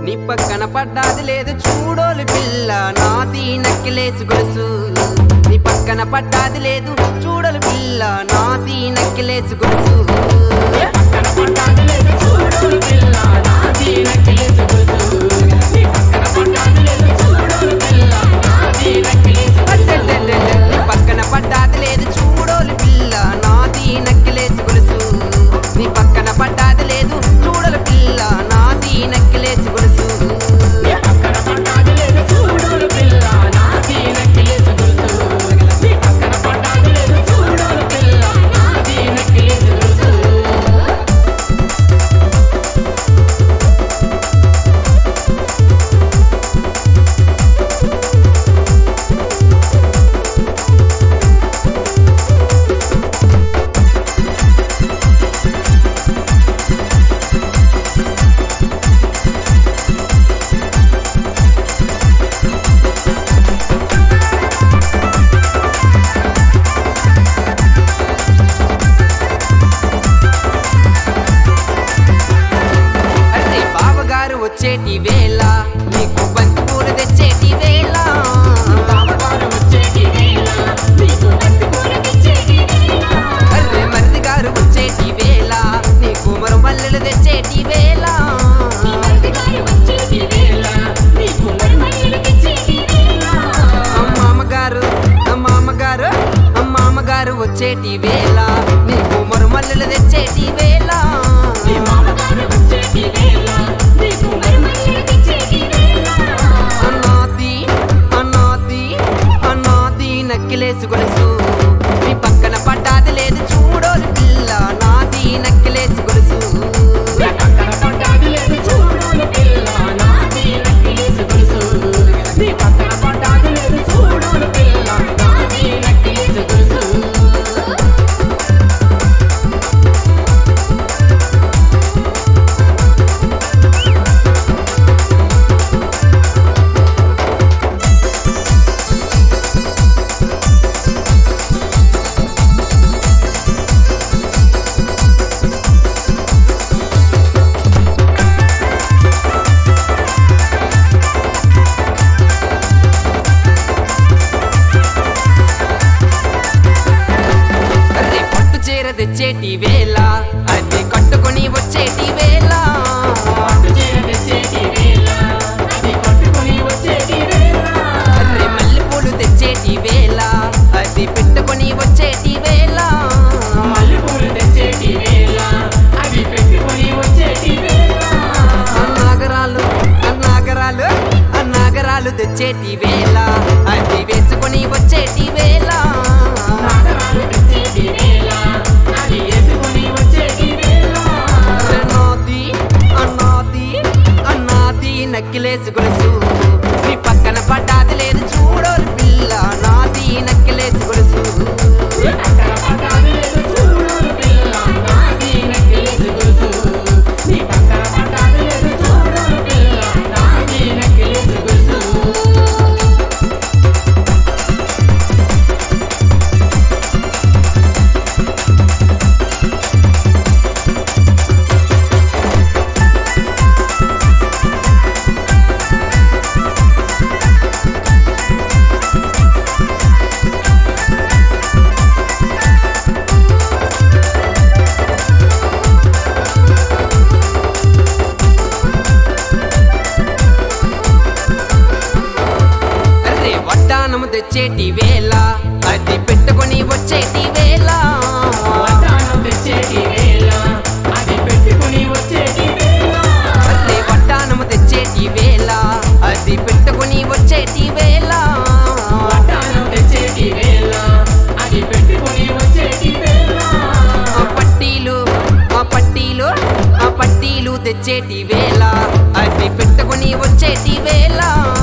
నీ పక్కన పడ్డాది లేదు చూడోలు పిల్ల నాది నక్కిలేసు గొలుసు నీ పక్కన పడ్డాది లేదు చూడలు పిల్ల నాది నక్కిలేసు గొలుసు పక్కన పడ్డాది లేదు చూడు పిల్ల నాది నక్కిలేసు గొలుసు నీ పక్కన పడ్డాది లేదు చూడు పిల్ల నాది నక్కిలేసు గొలుసు నీ పక్కన పడ్డాది లేదు చూడోలు పిల్ల నాది నక్కిలేసు గొలుసు నీ పక్కన పడ్డాది లేదు చూడలు పిల్ల నాది నక్కిలేసు గొలుసు నీ పక్కన పడ్డాది లేదు చూడు పిల్ల నాది నక్కిలేసు గొలుసు నీ పక్కన పడ్డాది లేదు చూడు పిల్ల నాది నక్కిలేసు గొలుసు అరే బావగారు వచ్చేటి వేళ నీకు బంతి పూలు తెచ్చేటి వేళ బావగారు వచ్చేటి వేళ నీకు బంతి పూలు తెచ్చేటి వేళ అరే మరిది గారు వచ్చేటి వేళ నీకు మరో మల్లెలు తెచ్చేటి వేళ నీ మరిదిగారు వచ్చేటి వేళ నీకు మరుమల్లెలు తెచ్చేటి వేళ అమ్మామగారు అమ్మామగారు అమ్మామగారు వచ్చేటి వేళ నీకు మరో మల్లెలు తెచ్చేటి వేళ నీ మామగారు వచ్చేటి వేళ నీకు మరుమల్లెలు తెచ్చేటి వేళ అన్నాది అన్నాది అన్నాది నక్కిలేసు గొలుసు నీ పక్కన పడ్డాది లేదు చూడోలు పిల్ల నాది నక్కిలేసు గొలుసు నీ పక్కన పడ్డాది లేదు చూడు పిల్ల నాది నక్కిలేసు గొలుసు నీ పక్కన పడ్డాది లేదు చూడు పిల్ల నాది నక్కిలేసు గొలుసు అరే పట్టు చీర తెచ్చేటి వేళ అది కట్టుకొని వచ్చేటి వేళ పట్టు చీర తెచ్చేటి వేళ అది కట్టుకొని వచ్చేటి వేళ అరే మల్లెపూలు తెచ్చేటి వేళ అది పెట్టుకొని వచ్చేటి వేళ మల్లెపూలు తెచ్చేటి వేళ అవి పెట్టుకొని వచ్చేటి వేళ ఆ నాగరాలు ఆ నాగరాలు ఆ నాగరాలు తెచ్చేటి వేళ అది వేసుకొని వచ్చేటి వేళ నాగరాలు తెచ్చేటి వేళ అవి వేసుకొని వచ్చేటి వేళ అన్నాది అన్నాది అన్నాది నక్కిలేసు గొలుసు నీ పక్కన పడ్డాది లేదు చూడోలు పిల్ల నాది నక్కిలేసు గొలుసు అక్కడ పడ్డాది లేదు చూడు పిల్ల నాది నక్కిలేసు గొలుసు నీ పక్కన పడ్డాది లేదు చూడు పిల్ల నాది నక్కిలేసు గొలుసు అరే వడ్డానము తెచ్చేటి వేళ అది పెట్టుకొని వచ్చేటి వేళ వడ్డానం తెచ్చేటి వేళ అది పెట్టుకొని వచ్చేటి వేళ అరే వడ్డానము తెచ్చేటి వేళ అది పెట్టుకొని వచ్చేటి వేళ వడ్డానం తెచ్చేటి వేళ అది పెట్టుకొని వచ్చేటి వేళ ఆ పట్టీలు ఆ పట్టీలు ఆ పట్టీలు తెచ్చేటి వేళ అది పెట్టుకొని వచ్చేటి వేళ